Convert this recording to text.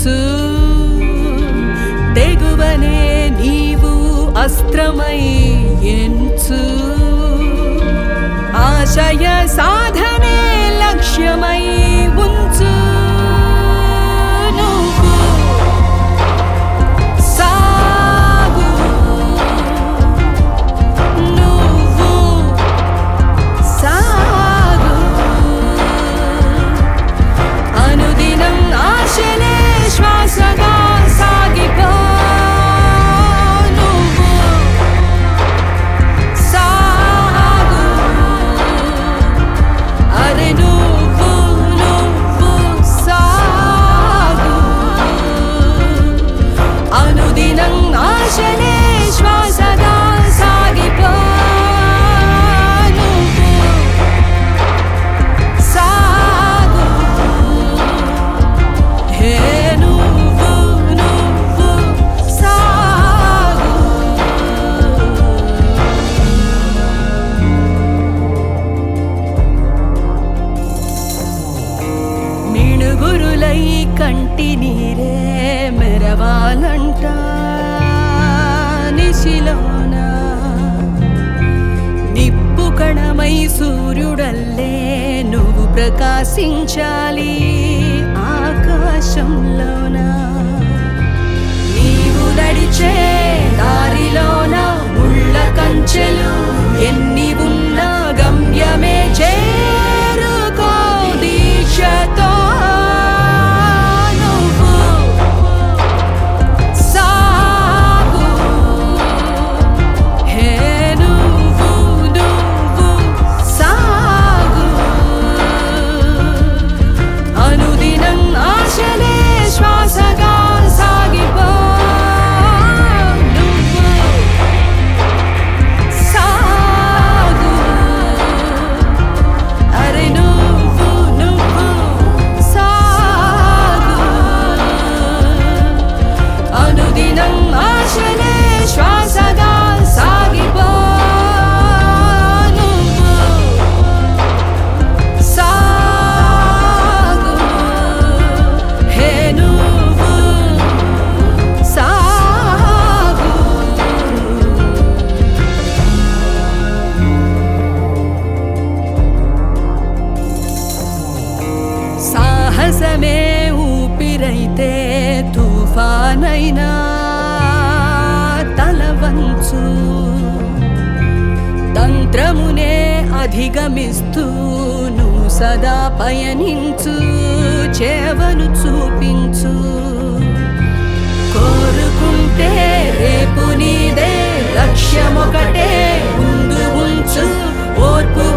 దించు తెగువనే నీవు అస్త్రమై ఎంచు ఆశయ సాధనే లక్ష్యమై ఉంచు నువ్వు సాగు నువ్వు సాగు అనుదినం ఆశలే శ్వాసగా సాగిపో నువ్వు సాగు అరే నువ్వు నువ్వు సాగు అనుదినం ఆశలే శ్వాసగా సాగిపో నువ్వు సాగు హే నువ్వు నువ్వు సాగు మిణుగురులై కంటి నీరే మెరవాలంట నిశిలోన నిప్పు కణమై సూర్యుడల్లే నువ్వు ప్రకాశించాలి ఆకాశంలోన నీవు నడిచే దారిలోన ముళ్ళ కంచెలు ఎన్ని ఉన్నా గమ్యమే చేరుకో దీక్షతో నువ్వు సాగు హే నువ్వు నువ్వు సాగు అనుదినం ఆశలే శ్వాసగా సాగిపో నువ్వు సాగు అరే నువ్వు నువ్వు సాగు అనుదినం ఆశలే శ్వాసగా సాగిపో నువ్వు సాగు హే నువ్వు సాగు సాహసమే ఊపిరైతే తుఫానైనా తలవంచు తంత్రమునే అధిగమిస్తూ నువ్వు సదా పయనించు చేవను చూపించు కోరుకుంటే రేపు నీదే లక్ష్యమొకటే ముందు ఉంచు ఓర్పు